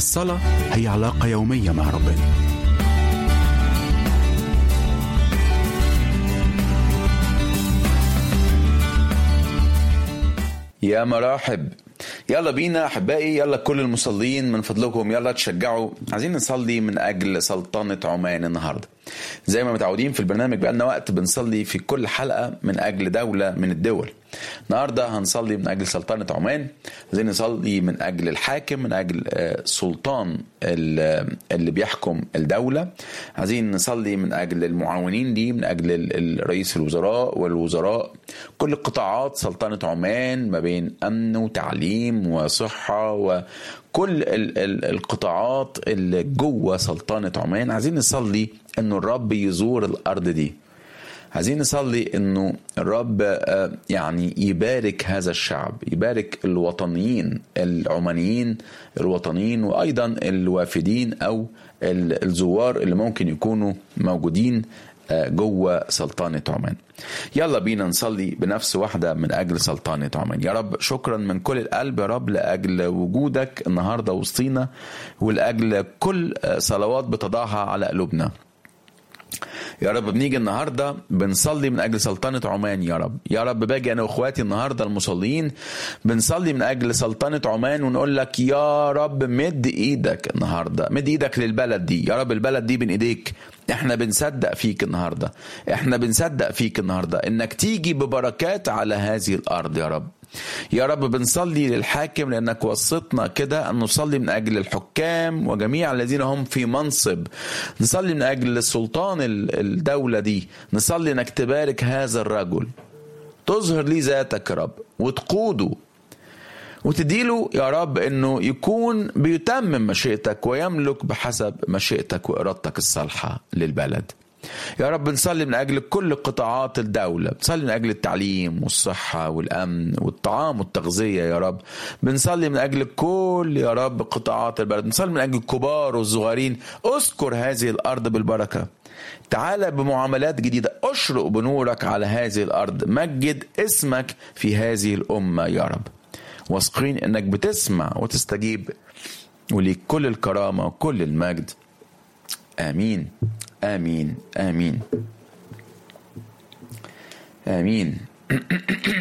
الصلاة هي علاقة يومية مع ربنا يا مراحب يلا بينا احبائي يلا كل المصلين من فضلكم يلا تشجعوا عايزين نصلي من اجل سلطنه عمان النهارده زي ما متعودين في البرنامج بقالنا وقت بنصلي في كل حلقه من اجل دوله من الدول النهارده هنصلي من اجل سلطنه عمان عايزين نصلي من اجل الحاكم من اجل سلطان اللي بيحكم الدوله عايزين نصلي من اجل المعاونين دي من اجل رئيس الوزراء والوزراء كل قطاعات سلطنه عمان ما بين امن وتعليم وصحه وكل القطاعات اللي جوه سلطنه عمان عايزين نصلي انه الرب يزور الارض دي عايزين نصلي انه الرب يعني يبارك هذا الشعب يبارك الوطنيين العمانيين الوطنيين وايضا الوافدين او الزوار اللي ممكن يكونوا موجودين جوه سلطنة عمان يلا بينا نصلي بنفس واحدة من أجل سلطنة عمان يا رب شكرا من كل القلب يا رب لأجل وجودك النهاردة وسطينا ولأجل كل صلوات بتضعها على قلوبنا يا رب بنيجي النهارده بنصلي من اجل سلطنه عمان يا رب يا رب باجي انا واخواتي النهارده المصلين بنصلي من اجل سلطنه عمان ونقول لك يا رب مد ايدك النهارده مد ايدك للبلد دي يا رب البلد دي بين ايديك احنا بنصدق فيك النهارده احنا بنصدق فيك النهارده انك تيجي ببركات على هذه الارض يا رب يا رب بنصلي للحاكم لانك وصيتنا كده ان نصلي من اجل الحكام وجميع الذين هم في منصب نصلي من اجل سلطان الدوله دي نصلي انك تبارك هذا الرجل تظهر لي ذاتك يا رب وتقوده وتديله يا رب انه يكون بيتمم مشيئتك ويملك بحسب مشيئتك وارادتك الصالحه للبلد يا رب نصلي من اجل كل قطاعات الدوله بنصلي من اجل التعليم والصحه والامن والطعام والتغذيه يا رب بنصلي من اجل كل يا رب قطاعات البلد بنصلي من اجل الكبار والصغيرين اذكر هذه الارض بالبركه تعالى بمعاملات جديدة أشرق بنورك على هذه الأرض مجد اسمك في هذه الأمة يا رب واثقين أنك بتسمع وتستجيب وليك كل الكرامة وكل المجد آمين آمين آمين آمين